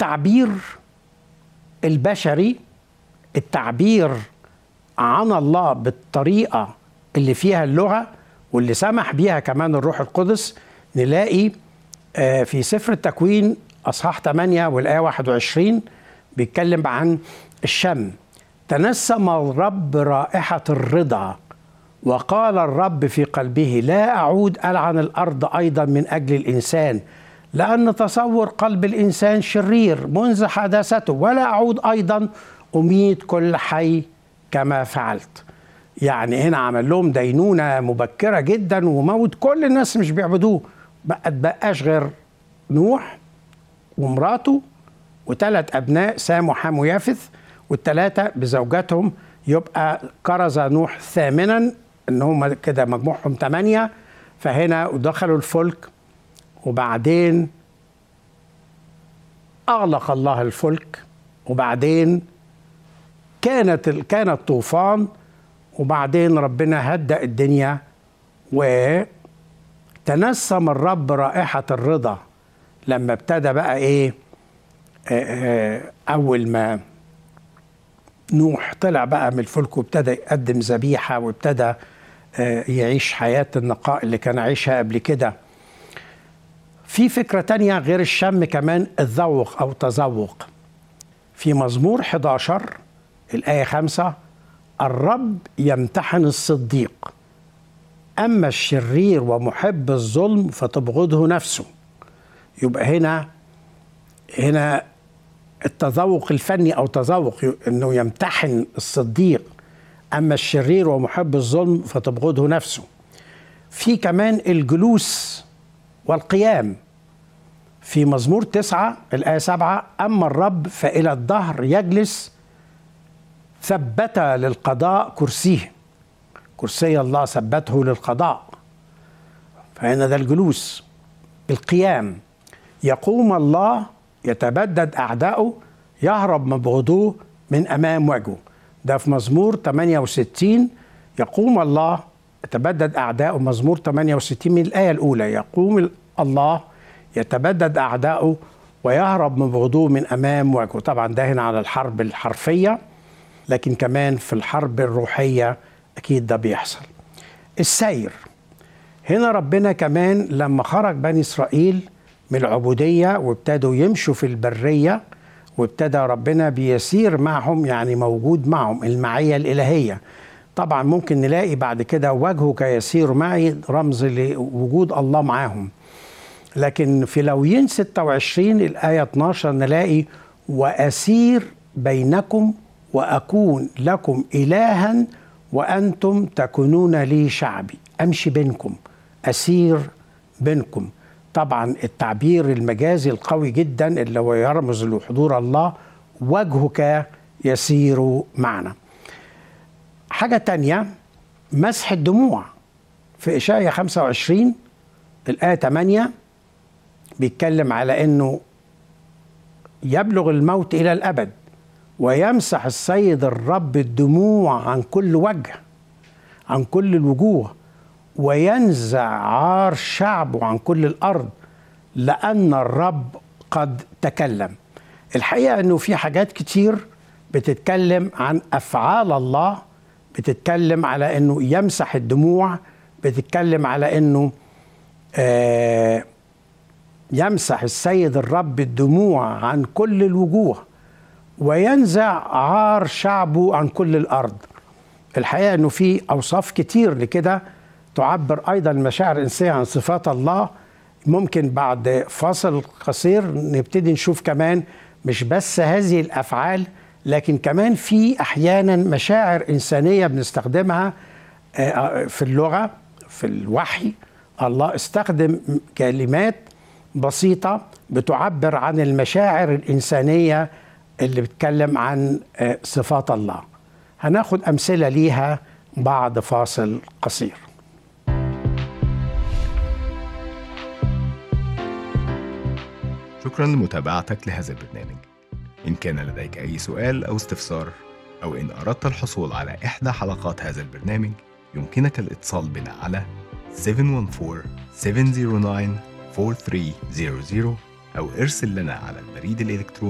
التعبير البشري التعبير عن الله بالطريقه اللي فيها اللغه واللي سمح بيها كمان الروح القدس نلاقي آه، في سفر التكوين اصحاح 8 والايه 21 بيتكلم عن الشم تنسم الرب رائحه الرضا وقال الرب في قلبه لا اعود العن الارض ايضا من اجل الانسان لان تصور قلب الانسان شرير منذ حداثته ولا اعود ايضا اميت كل حي كما فعلت يعني هنا عمل لهم دينونه مبكره جدا وموت كل الناس مش بيعبدوه ما بقاش غير نوح ومراته وثلاث ابناء سام وحام ويافث والثلاثه بزوجاتهم يبقى كرز نوح ثامنا ان هم كده مجموعهم ثمانيه فهنا دخلوا الفلك وبعدين اغلق الله الفلك وبعدين كانت كان الطوفان وبعدين ربنا هدأ الدنيا وتنسم الرب رائحة الرضا لما ابتدى بقى ايه آه، آه، اول ما نوح طلع بقى من الفلك وابتدى يقدم ذبيحة وابتدى آه، يعيش حياة النقاء اللي كان عايشها قبل كده في فكرة تانية غير الشم كمان الذوق أو تذوق في مزمور 11 الآية 5 الرب يمتحن الصديق أما الشرير ومحب الظلم فتبغضه نفسه يبقى هنا هنا التذوق الفني أو تذوق أنه يمتحن الصديق أما الشرير ومحب الظلم فتبغضه نفسه في كمان الجلوس والقيام في مزمور تسعة الآية سبعة أما الرب فإلى الدهر يجلس ثبت للقضاء كرسيه كرسي الله ثبته للقضاء فهنا ده الجلوس القيام يقوم الله يتبدد أعداؤه يهرب مبغضوه من أمام وجهه ده في مزمور 68 يقوم الله يتبدد أعداؤه مزمور 68 من الآية الأولى يقوم الله يتبدد أعداؤه ويهرب مبغضوه من أمام وجهه طبعا ده هنا على الحرب الحرفية لكن كمان في الحرب الروحية أكيد ده بيحصل السير هنا ربنا كمان لما خرج بني إسرائيل من العبودية وابتدوا يمشوا في البرية وابتدى ربنا بيسير معهم يعني موجود معهم المعية الإلهية طبعا ممكن نلاقي بعد كده وجهك يسير معي رمز لوجود الله معاهم لكن في لويين 26 الآية 12 نلاقي وأسير بينكم وأكون لكم إلها وأنتم تكونون لي شعبي أمشي بينكم أسير بينكم طبعا التعبير المجازي القوي جدا اللي هو يرمز لحضور الله وجهك يسير معنا حاجة تانية مسح الدموع في إشاية 25 الآية 8 بيتكلم على أنه يبلغ الموت إلى الأبد ويمسح السيد الرب الدموع عن كل وجه عن كل الوجوه وينزع عار شعبه عن كل الارض لان الرب قد تكلم الحقيقه انه في حاجات كتير بتتكلم عن افعال الله بتتكلم على انه يمسح الدموع بتتكلم على انه آه يمسح السيد الرب الدموع عن كل الوجوه وينزع عار شعبه عن كل الارض الحقيقه انه في اوصاف كتير لكده تعبر ايضا المشاعر الانسانيه عن صفات الله ممكن بعد فاصل قصير نبتدي نشوف كمان مش بس هذه الافعال لكن كمان في احيانا مشاعر انسانيه بنستخدمها في اللغه في الوحي الله استخدم كلمات بسيطه بتعبر عن المشاعر الانسانيه اللي بتتكلم عن صفات الله هناخد امثله ليها بعد فاصل قصير شكرا لمتابعتك لهذا البرنامج إن كان لديك أي سؤال أو استفسار أو إن أردت الحصول على إحدى حلقات هذا البرنامج يمكنك الاتصال بنا على 714-709-4300 أو ارسل لنا على البريد الإلكتروني